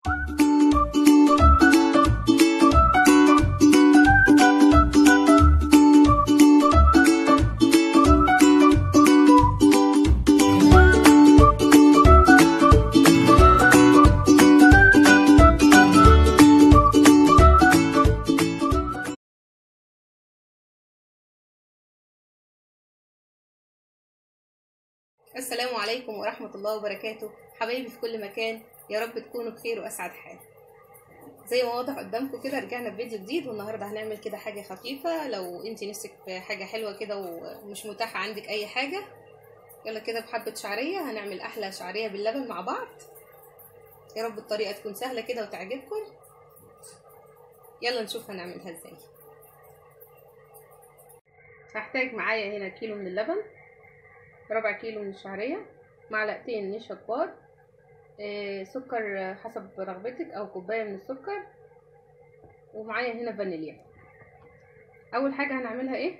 السلام عليكم ورحمة الله وبركاته حبايبي في كل مكان يا رب تكونوا بخير وأسعد حال زي ما واضح قدامكم كده رجعنا بفيديو جديد والنهارده هنعمل كده حاجة خفيفة لو انت نفسك في حاجة حلوة كده ومش متاحة عندك أي حاجة يلا كده بحبة شعرية هنعمل أحلى شعرية باللبن مع بعض يا رب الطريقة تكون سهلة كده وتعجبكم يلا نشوف هنعملها ازاي هحتاج معايا هنا كيلو من اللبن ربع كيلو من الشعرية معلقتين نشا كبار آه سكر حسب رغبتك او كوباية من السكر ومعايا هنا فانيليا اول حاجة هنعملها ايه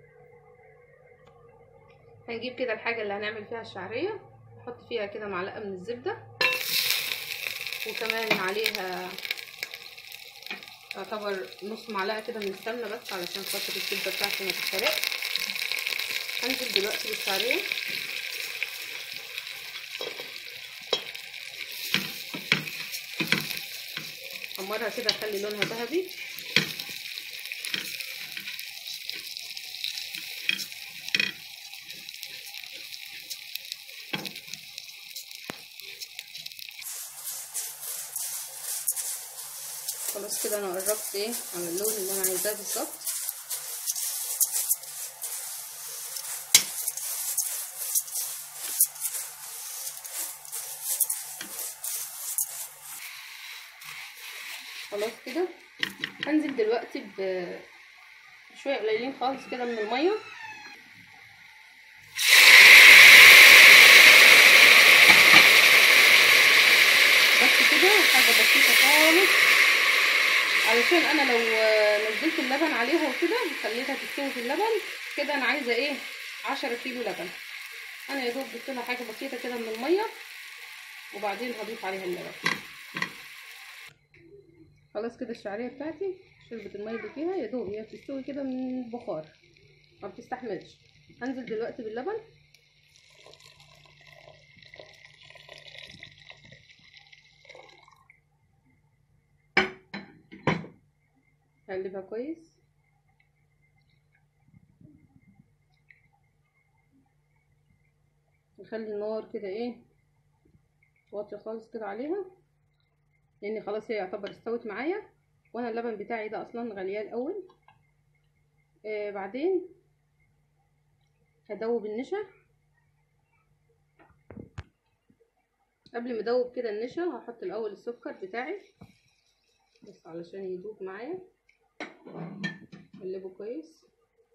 هنجيب كده الحاجة اللي هنعمل فيها الشعرية نحط فيها كده معلقة من الزبدة وكمان عليها يعتبر نص معلقة كده من السمنة بس علشان خاطر الزبدة بتاعتي ما تتحرقش هنزل دلوقتي بالشعرية حمرها كده اخلي لونها ذهبي خلاص كده انا قربت ايه على اللون اللي انا عايزاه بالظبط خلاص كده هنزل دلوقتي بشويه قليلين خالص كده من الميه بس كده حاجه بسيطه خالص علشان انا لو نزلت اللبن عليها وكده خليتها تستوي في اللبن كده انا عايزه ايه عشرة كيلو لبن انا يا دوب ضفت لها حاجه بسيطه كده من الميه وبعدين هضيف عليها اللبن خلاص كده الشعريه بتاعتي شربت الميه اللي فيها يا دوب هي بتستوي كده من البخار ما بتستحملش هنزل دلوقتي باللبن هقلبها كويس نخلي النار كده ايه واطي خالص كده عليها لان خلاص هي يعتبر استوت معايا وانا اللبن بتاعي ده اصلا غلياه الاول آه بعدين هدوب النشا قبل ما ادوب كده النشا هحط الاول السكر بتاعي بس علشان يدوب معايا اقلبه كويس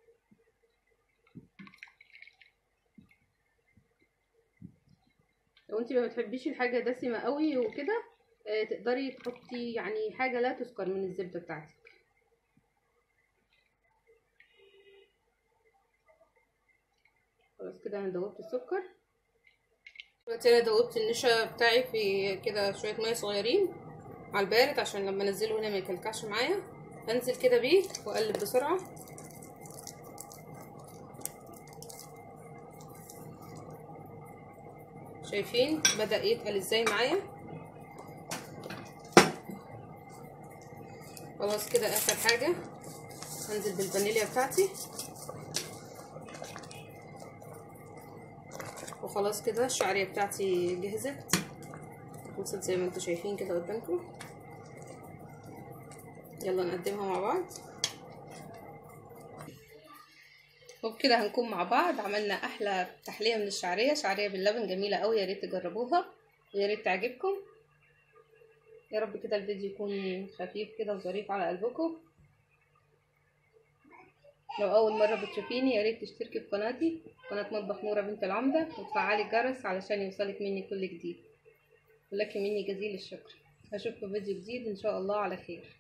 لو انت ما بتحبيش الحاجه دسمه قوي وكده آه تقدري تحطي يعني حاجه لا تسكر من الزبده بتاعتك خلاص كده انا دوبت السكر دلوقتي انا دوبت النشا بتاعي في كده شويه ميه صغيرين على البارد عشان لما انزله هنا ما يكلكعش معايا هنزل كده بيه واقلب بسرعه شايفين بدا يتقل ازاي معايا خلاص كده اخر حاجه هنزل بالفانيليا بتاعتي وخلاص كده الشعريه بتاعتي جهزت وصلت زي ما انتم شايفين كده قدامكم يلا نقدمها مع بعض وبكده هنكون مع بعض عملنا احلى تحليه من الشعريه شعريه باللبن جميله قوي يا ريت تجربوها ويا ريت تعجبكم يا رب كده الفيديو يكون خفيف كده وظريف على قلبكم لو اول مره بتشوفيني يا ريت تشتركي في قناتي قناه مطبخ نوره بنت العمده وتفعلي الجرس علشان يوصلك مني كل جديد ولك مني جزيل الشكر اشوفكم في فيديو جديد ان شاء الله على خير